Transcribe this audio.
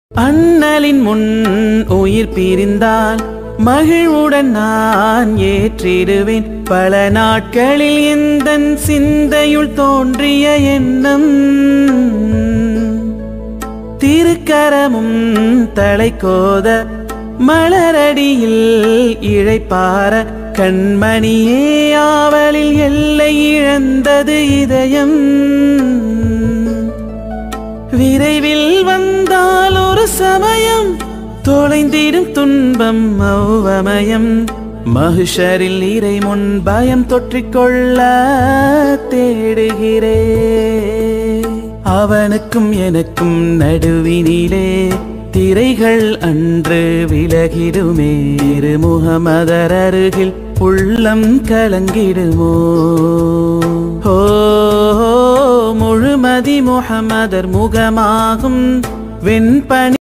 அண்ணலின் முன் உயிர் பிரிந்தால் மகிழ்வுடன் நான் ஏற்றிடுவேன் பல நாட்களில் எந்த சிந்தையுள் தோன்றிய எண்ணம் திருக்கரமும் தலைக்கோத மலரடியில் இழைப்பார கண்மணியே ஆவலில் எல்லை இழந்தது இதயம் விரைவில் வந்தால் ஒரு சமயம் தொலைந்திடும் துன்பம் மௌவமயம் மகிஷரில் இறை முன் பயம் தொற்றிக்கொள்ள தேடுகிறே அவனுக்கும் எனக்கும் நடுவினிலே திரைகள் அன்று விலகிடுமே இரு முகமதர் அருகில் உள்ளம் கலங்கிடுமோ ஓ முழுமதி முகமதர் முகமாகும் வெண்பனி